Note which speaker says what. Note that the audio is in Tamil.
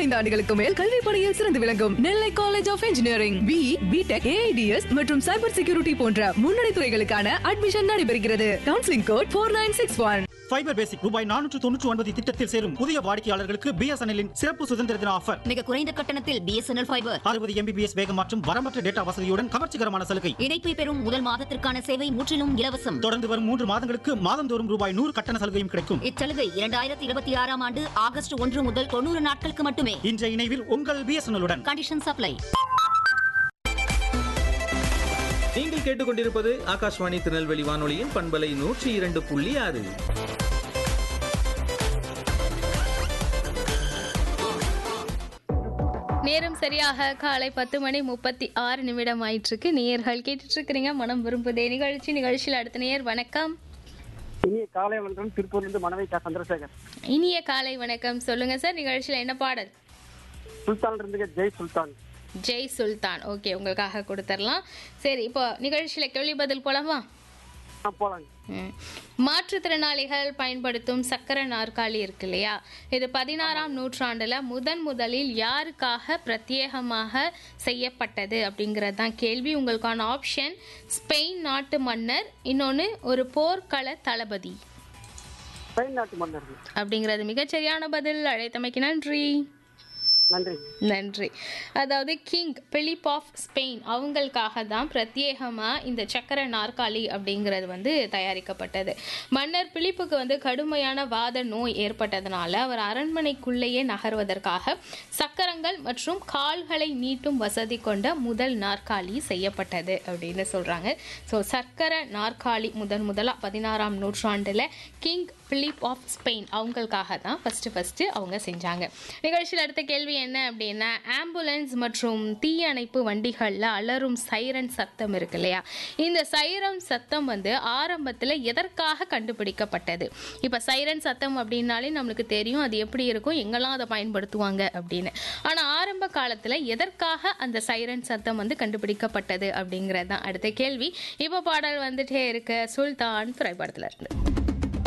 Speaker 1: பதினைந்து ஆண்டுகளுக்கு மேல் கல்வி பணியில் சிறந்து விளங்கும் Nellai college of engineering B B Tech A I D S மற்றும் சைபர் செக்யூரிட்டி போன்ற முன்னணி துறைகளுக்கான அட்மிஷன் நடைபெறுகிறது counselling code four nine six one
Speaker 2: fibre basic ரூபாய் நானூற்று தொண்ணூற்று ஒன்பது திட்டத்தில் சேரும் புதிய வாடிக்கையாளர்களுக்கு பிஎஸ்என்எல்லின் சிறப்பு சுதந்திர தின ஆஃபர்
Speaker 3: மிக குறைந்த கட்டணத்தில் பிஎஸ்என்எல் ஃபைபர்
Speaker 2: அறுபது எம்பிபிஎஸ் வேகம் மற்றும் வரம்பற்ற டேட்டா வசதியுடன் கவர்ச்சிகரமான சலுகை
Speaker 3: இணைப்பை பெறும் முதல் மாதத்திற்கான சேவை முற்றிலும் இலவசம்
Speaker 2: தொடர்ந்து வரும் மூன்று மாதங்களுக்கு மாதந்தோறும் ரூபாய் நூறு கட்டண சலுகையும் கிடைக்கும்
Speaker 3: இச்சலுகை இரண்டாயிரத்தி இருபத்தி ஆறாம் ஆண்டு ஆகஸ்ட் ஒன்று முதல் தொண்ணூறு நாட்களுக்கு மட்டுமே
Speaker 2: இன்றைய இணைவில் உங்கள் பிஎஸ்என்எல்லுடன்
Speaker 3: கண்டிஷன் சப்ளை
Speaker 4: நீங்கள் கேட்டுக்கொண்டிருப்பது ஆகாஷ்வாணி திருநெல்வேலி வானொலியின் பண்பலை நூற்றி இரண்டு புள்ளி ஆறு
Speaker 5: நேரம் சரியாக காலை பத்து மணி முப்பத்தி ஆறு நிமிடம் ஆயிட்டிருக்கு நேயர்கள் கேட்டுட்டு இருக்கிறீங்க மனம் விரும்புதே நிகழ்ச்சி நிகழ்ச்சியில் அடுத்த நேயர் வணக்கம்
Speaker 6: இனிய காலை வணக்கம் திருப்பூர்லேருந்து மனைவி கா சந்திரசேகர்
Speaker 5: இனிய காலை வணக்கம் சொல்லுங்க சார் நிகழ்ச்சியில் என்ன பாடல்
Speaker 6: சுல்தான் இருந்துங்க ஜெய் சுல்தான்
Speaker 5: ஜெய் சுல்தான் ஓகே உங்களுக்காக கொடுத்துடலாம் சரி இப்போ நிகழ்ச்சியில கேள்வி பதில் போலாமா
Speaker 6: ஆ போலாங்க
Speaker 5: ம். மாற்றுத்திறனாளிகள் பயன்படுத்தும் சக்கர நாற்காலி இருக்கு இல்லையா இது பதினாறாம் நூற்றாண்டுல முதன் முதலில் யாருக்காக பிரத்யேகமாக செய்யப்பட்டது அப்படிங்கிறது தான் கேள்வி உங்களுக்கான ஆப்ஷன் ஸ்பெயின் நாட்டு மன்னர் இன்னொன்று ஒரு போர்க்கள தளபதி
Speaker 6: ஸ்பெயின் நாட்டு மன்னர்
Speaker 5: அப்படிங்கிறது மிகச்சரியான பதில் அழைத்தமைக்கு நன்றி
Speaker 6: நன்றி
Speaker 5: நன்றி அதாவது கிங் பிலிப் ஆஃப் ஸ்பெயின் அவங்களுக்காக தான் பிரத்யேகமாக இந்த சக்கர நாற்காலி அப்படிங்கிறது வந்து தயாரிக்கப்பட்டது மன்னர் பிலிப்புக்கு வந்து கடுமையான வாத நோய் ஏற்பட்டதுனால அவர் அரண்மனைக்குள்ளேயே நகர்வதற்காக சக்கரங்கள் மற்றும் கால்களை நீட்டும் வசதி கொண்ட முதல் நாற்காலி செய்யப்பட்டது அப்படின்னு சொல்கிறாங்க ஸோ சக்கர நாற்காலி முதன் முதலாக பதினாறாம் நூற்றாண்டில் கிங் பிலிப் ஆஃப் ஸ்பெயின் அவங்களுக்காக தான் ஃபஸ்ட்டு ஃபஸ்ட்டு அவங்க செஞ்சாங்க நிகழ்ச்சியில் அடுத்த கேள்வி என்ன அப்படின்னா ஆம்புலன்ஸ் மற்றும் தீயணைப்பு வண்டிகளில் அலறும் சைரன் சத்தம் இருக்கு இல்லையா இந்த சைரன் சத்தம் வந்து ஆரம்பத்தில் எதற்காக கண்டுபிடிக்கப்பட்டது இப்போ சைரன் சத்தம் அப்படின்னாலே நம்மளுக்கு தெரியும் அது எப்படி இருக்கும் எங்கெல்லாம் அதை பயன்படுத்துவாங்க அப்படின்னு ஆனால் ஆரம்ப காலத்தில் எதற்காக அந்த சைரன் சத்தம் வந்து கண்டுபிடிக்கப்பட்டது அப்படிங்கிறது தான் அடுத்த கேள்வி இப்போ பாடல் வந்துட்டே இருக்க சுல்தான் திரைப்படத்தில் இருந்து